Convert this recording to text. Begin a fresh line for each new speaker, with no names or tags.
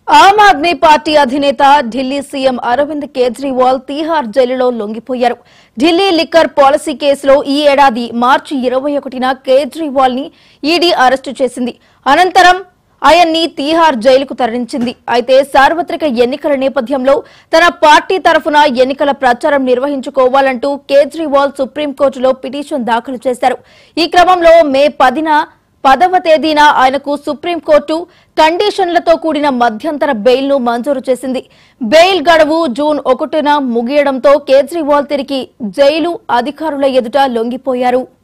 ఆమ్ ఆద్మీ పార్టీ అధినేత ఢిల్లీ సీఎం అరవింద్ కేజ్రీవాల్ తీహార్ జైలులో లొంగిపోయారు ఢిల్లీ లిక్కర్ పాలసీ కేసులో ఈ ఏడాది మార్చి ఇరవై ఒకటిన కేజ్రీవాల్ ని ఈడీ అరెస్టు చేసింది అనంతరం ఆయన్ని తీహార్ జైలుకు తరలించింది అయితే సార్వత్రిక ఎన్నికల నేపథ్యంలో తన పార్టీ తరఫున ఎన్నికల ప్రచారం నిర్వహించుకోవాలంటూ కేజ్రీవాల్ సుప్రీంకోర్టులో పిటిషన్ దాఖలు చేశారు ఈ క్రమంలో మే పదిన పదవ తేదీన ఆయనకు సుప్రీంకోర్టు కండిషన్లతో కూడిన మధ్యంతర బెయిల్ను మంజూరు చేసింది బెయిల్ గడువు జూన్ ఒకటిన ముగియడంతో కేజ్రీవాల్ తిరిగి జైలు అధికారుల ఎదుట లొంగిపోయారు